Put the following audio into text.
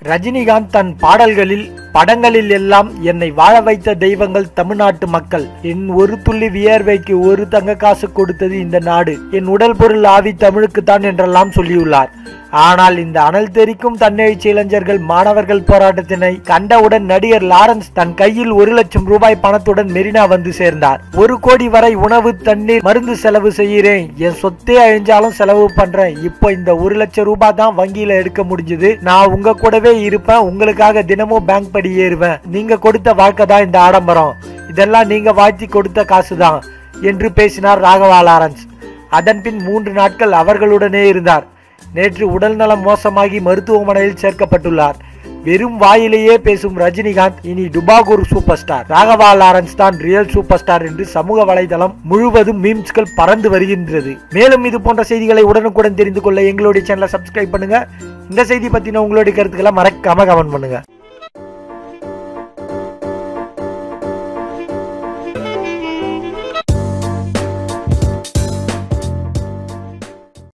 ரஜினிகாந்த் தன் பாடல்களில் படங்களில் எல்லாம் என்னை வாழ வைத்த தெய்வங்கள் தமிழ்நாட்டு மக்கள் என் ஒரு துள்ளி வியர்வைக்கு ஒரு தங்க காசு கொடுத்தது இந்த நாடு என் உடல் பொருள் ஆவி தமிழுக்குத்தான் என்றெல்லாம் சொல்லியுள்ளார் ஆனால் இந்த அனல் தெரிக்கும் தன்னெழுச்சி இளைஞர்கள் மாணவர்கள் போராட்டத்தினை கண்டவுடன் நடிகர் லாரன்ஸ் தன் கையில் ஒரு லட்சம் ரூபாய் பணத்துடன் மெரினா வந்து சேர்ந்தார் ஒரு கோடி வரை உணவு தண்ணீர் மருந்து செலவு செய்கிறேன் என் சொத்தே அழிஞ்சாலும் செலவு பண்றேன் இப்போ இந்த ஒரு லட்சம் ரூபாய் தான் வங்கியில எடுக்க முடிஞ்சது நான் உங்க கூடவே இருப்பேன் உங்களுக்காக தினமும் பேங்க் படி ஏறுவேன் நீங்க கொடுத்த வாழ்க்கை தான் இந்த ஆடம்பரம் இதெல்லாம் நீங்க வாழ்த்தி கொடுத்த காசுதான் என்று பேசினார் ராகவா லாரன்ஸ் அதன்பின் மூன்று நாட்கள் அவர்களுடனே இருந்தார் நேற்று உடல்நலம் மோசமாகி மருத்துவமனையில் சேர்க்கப்பட்டுள்ளார் வெறும் வாயிலேயே பேசும் ரஜினிகாந்த் இனி டுபாகூர் சூப்பர் ஸ்டார் ராகவா லாரன்ஸ் தான் ரியல் சூப்பர் ஸ்டார் என்று சமூக வலைதளம் முழுவதும் மீம்ஸ்கள் பறந்து வருகின்றது மேலும் இது போன்ற செய்திகளை உடனுக்குடன் தெரிந்து கொள்ள எங்களுடைய சேனலை சப்ஸ்கிரைப் பண்ணுங்க இந்த செய்தி பத்தின உங்களுடைய கருத்துக்களை மறக்காம கமெண்ட் பண்ணுங்க